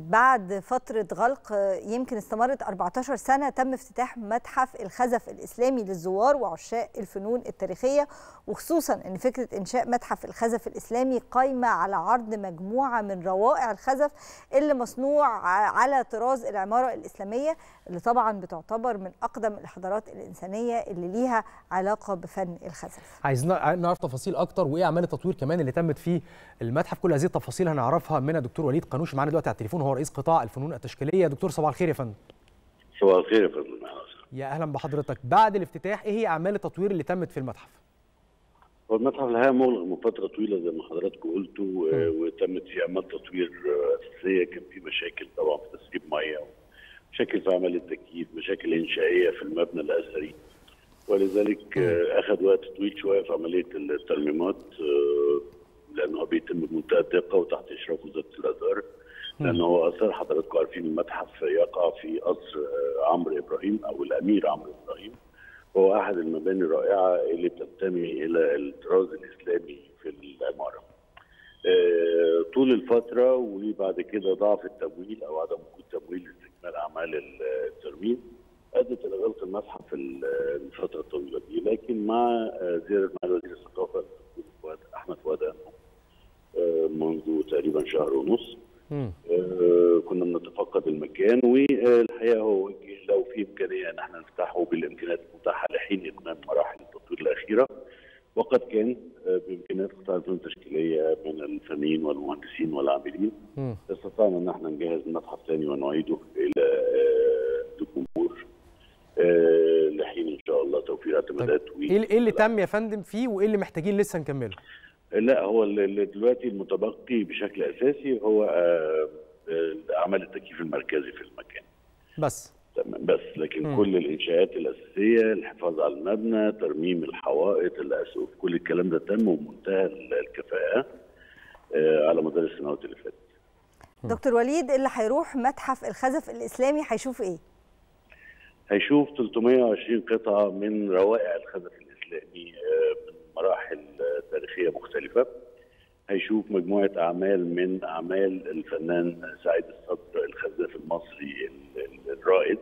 بعد فترة غلق يمكن استمرت 14 سنة تم افتتاح متحف الخزف الإسلامي للزوار وعشاق الفنون التاريخية وخصوصا أن فكرة إنشاء متحف الخزف الإسلامي قايمة على عرض مجموعة من روائع الخزف اللي مصنوع على طراز العمارة الإسلامية اللي طبعا بتعتبر من أقدم الحضارات الإنسانية اللي ليها علاقة بفن الخزف عايزين نعرف تفاصيل أكتر وإيه أعمال التطوير كمان اللي تمت في المتحف كل هذه التفاصيل هنعرفها من الدكتور وليد قانوش معانا دلوقتي على التليفون هو رئيس قطاع الفنون التشكيليه دكتور صباح الخير يا فندم صباح الخير يا فندم يا اهلا بحضرتك بعد الافتتاح ايه هي اعمال التطوير اللي تمت في المتحف هو المتحف الحقيقه مغلق من فتره طويله زي ما حضراتكم قلتوا وتمت فيه اعمال تطوير اساسيه كان في مشاكل طبعا في تسريب ميه مشاكل في عمل التكييف مشاكل انشائيه في المبنى الاثري ولذلك اخذ وقت طويل شويه في عمليه الترميمات لانه بيتم بمنتهى الدقه وتحت اشراف وزاره الاثار لانه هو اثار حضراتكم عارفين المتحف يقع في قصر عمرو ابراهيم او الامير عمرو ابراهيم وهو احد المباني الرائعه اللي بتنتمي الى الطراز الاسلامي في العماره. طول الفتره وبعد كده ضعف التمويل او عدم وجود تمويل لاستكمال اعمال الترميم ادت الى غلق المتحف الفتره الطويله دي لكن مع زياره مع وزير الثقافه احمد فؤاد منذ تقريبا شهر ونص آه كنا بنتفقد المكان والحقيقه هو لو في امكانيه ان احنا نفتحه بالامكانيات المتاحه لحين اتمام مراحل التطوير الاخيره وقد كان آه بامكانيات قطاع الفنون التشكيليه من الفنيين والمهندسين والعاملين استطعنا ان احنا نجهز المتحف ثاني ونعيده الى آه الجمهور لحين ان شاء الله توفير اعتمادات طيب. ايه اللي تم يا فندم فيه وايه اللي محتاجين لسه نكمله؟ لا هو اللي دلوقتي المتبقي بشكل اساسي هو عمل التكييف المركزي في المكان بس تمام بس لكن م. كل الانشاءات الاساسيه الحفاظ على المبنى ترميم الحوائط الاسقف كل الكلام ده تم بمنتهى الكفاءه على مدار السنوات اللي فاتت دكتور وليد اللي هيروح متحف الخزف الاسلامي هيشوف ايه هيشوف 320 قطعه من روائع الخزف الاسلامي من مراحل تاريخيه مختلفه هيشوف مجموعه اعمال من اعمال الفنان سعيد الصدر الخزاف المصري الرائد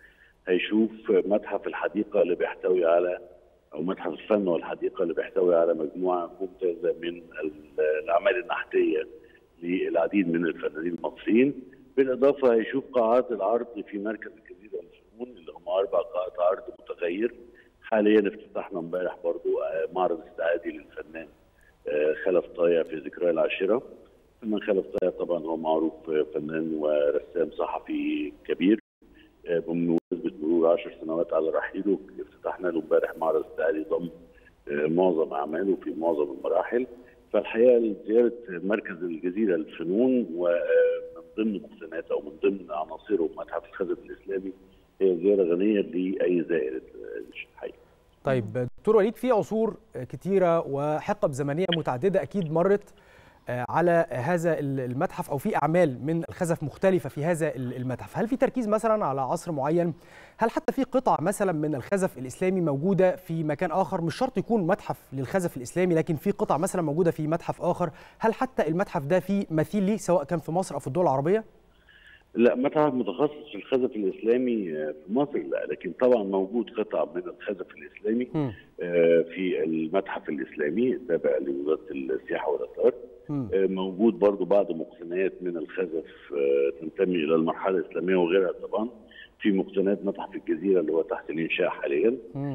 هيشوف متحف الحديقه اللي بيحتوي على او متحف الفن والحديقه اللي بيحتوي على مجموعه ممتازه من الاعمال النحتيه للعديد من الفنانين المصريين بالاضافه هيشوف قاعات العرض في مركز الجزيره للفنون اللي هم اربع قاعات عرض متغير حاليا افتتحنا امبارح برضو معرض استعادي للفنان خلف طايع في ذكرى العاشره الفنان خلف طايع طبعا هو معروف فنان ورسام صحفي كبير بمناسبه مرور 10 سنوات على رحيله افتتحنا له امبارح معرض استعادي ضم معظم اعماله في معظم المراحل فالحقيقه زياره مركز الجزيره للفنون ومن ضمن محسنات او من ضمن عناصره متحف الخزف الاسلامي هي زياره غنيه لاي زائر الحقيقه. طيب دكتور وليد في عصور كتيره وحقب زمنيه متعدده اكيد مرت على هذا المتحف او في اعمال من الخزف مختلفه في هذا المتحف، هل في تركيز مثلا على عصر معين؟ هل حتى في قطع مثلا من الخزف الاسلامي موجوده في مكان اخر؟ مش شرط يكون متحف للخزف الاسلامي لكن في قطع مثلا موجوده في متحف اخر، هل حتى المتحف ده فيه مثيل ليه سواء كان في مصر او في الدول العربيه؟ لا متحف متخصص في الخزف الاسلامي في مصر لا لكن طبعا موجود قطع من الخزف الاسلامي م. في المتحف الاسلامي التابع لوزاره السياحه والاثار موجود برضو بعض مقتنيات من الخزف تنتمي الى المرحله الاسلاميه وغيرها طبعا في مقتنيات متحف الجزيره اللي هو تحت الانشاء حاليا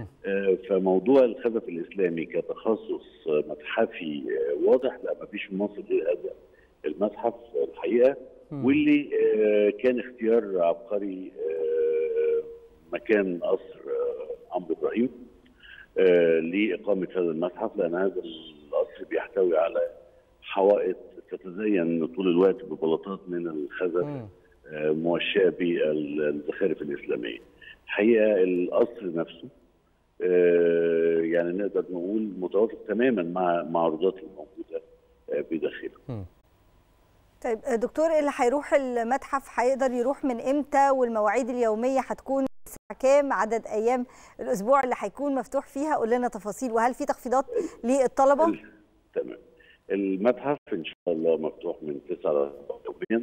فموضوع الخزف الاسلامي كتخصص متحفي واضح لا ما فيش في مصر غير هذا المتحف الحقيقه واللي كان اختيار عبقري مكان قصر عمرو ابراهيم لاقامه هذا المتحف لان هذا القصر بيحتوي على حوائط تتزين طول الوقت ببلاطات من الخزف موشاه بالزخارف الاسلاميه. الحقيقه القصر نفسه يعني نقدر نقول متوافق تماما مع معروضات الموجوده بداخله. طيب دكتور اللي هيروح المتحف هيقدر يروح من امتى والمواعيد اليوميه هتكون الساعه كام عدد ايام الاسبوع اللي هيكون مفتوح فيها قول لنا تفاصيل وهل في تخفيضات للطلبه تمام المتحف ان شاء الله مفتوح من 9 ل يوميا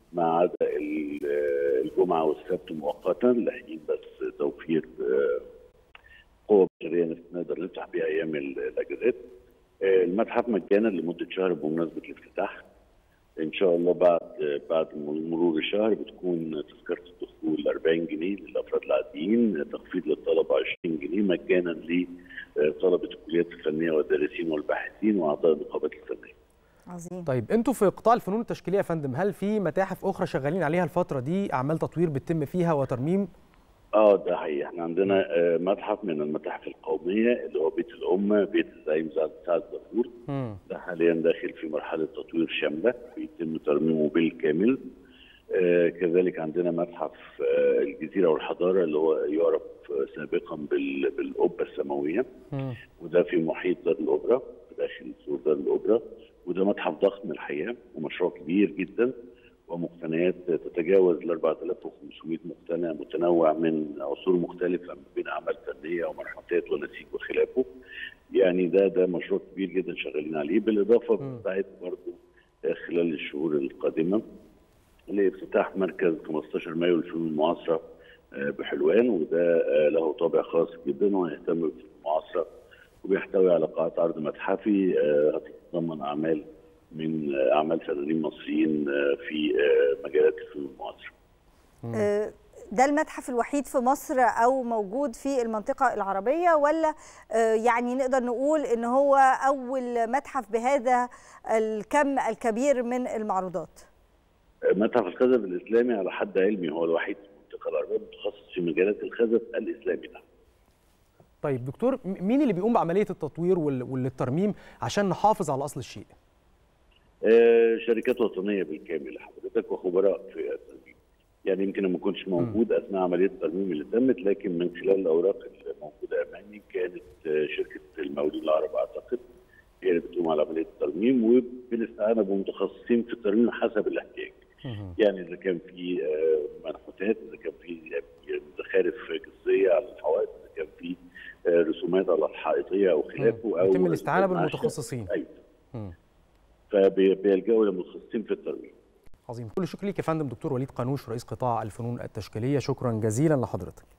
ما عدا ال- آه، الجمعه والسبت مؤقتا لحين بس توفير آه، قوه بشريه نف- نقدر نفتح بيها ايام ال- الاجازات. آه، المتحف مجانا لمده شهر بمناسبه الافتتاح. ان شاء الله بعد بعد مرور الشهر بتكون تذكره الدخول 40 جنيه للافراد العاديين تخفيض للطلبه 20 جنيه مجانا لطلبه الكليات الفنيه والدارسين والباحثين واعضاء النقابات الفنيه. عظيم طيب انتوا في قطاع الفنون التشكيليه يا فندم هل في متاحف اخرى شغالين عليها الفتره دي اعمال تطوير بتتم فيها وترميم اه ده حقيقي احنا عندنا آه، متحف من المتاحف القوميه اللي هو بيت الامه بيت الزعيم سعد سعد دافور مم. ده حاليا داخل في مرحله تطوير شامله بيتم ترميمه بالكامل آه كذلك عندنا متحف آه الجزيره والحضاره اللي هو يعرف آه، سابقا بال- بالقبه السماويه مم. وده في محيط دار الاوبرا داخل سور دار الاوبرا وده متحف ضخم الحقيقه ومشروع كبير جدا ومقتنيات تتجاوز ال 4500 مقتنى متنوع من عصور مختلفه ما بين اعمال فنيه ومنحوتات ونسيج وخلافه يعني ده ده مشروع كبير جدا شغالين عليه بالاضافه بتاعت برضه خلال الشهور القادمه لافتتاح مركز 15 مايو للفنون المعاصره آه، بحلوان وده آه، له طابع خاص جدا ويهتم بالفنون المعاصره وبيحتوي على قاعات عرض متحفي آه، هتتضمن اعمال من آه، اعمال فنانين مصريين آه، في آه، مجالات الفنون المعاصره. آه، ده المتحف الوحيد في مصر او موجود في المنطقه العربيه ولا آه، يعني نقدر نقول ان هو اول متحف بهذا الكم الكبير من المعروضات آه، متحف الخزف الاسلامي على حد علمي هو الوحيد في المنطقه العربيه متخصص في مجالات الخزف الاسلامي ده. طيب دكتور م- مين اللي بيقوم بعمليه التطوير وال- والترميم عشان نحافظ على اصل الشيء آه، شركات وطنيه بالكامل حضرتك وخبراء في الترميم. يعني يمكن ما كنتش موجود اثناء عمليه الترميم اللي تمت لكن من خلال الاوراق اللي موجوده امامي كانت آه، شركه المقاولين العرب اعتقد هي اللي بتقوم على عمليه الترميم وبالاستعانه بمتخصصين في الترميم حسب الاحتياج. يعني اذا كان في آه، منحوتات اذا كان في زخارف جزئيه على الحوائط اذا كان في آه، رسومات على الحائطيه او خلافه او يتم الاستعانه رسومات نعشة. بالمتخصصين ايوه مم. فبيلجأوا لمتخصصين في الترميم عظيم كل الشكر ليك يا فندم دكتور وليد قانوش رئيس قطاع الفنون التشكيليه شكرا جزيلا لحضرتك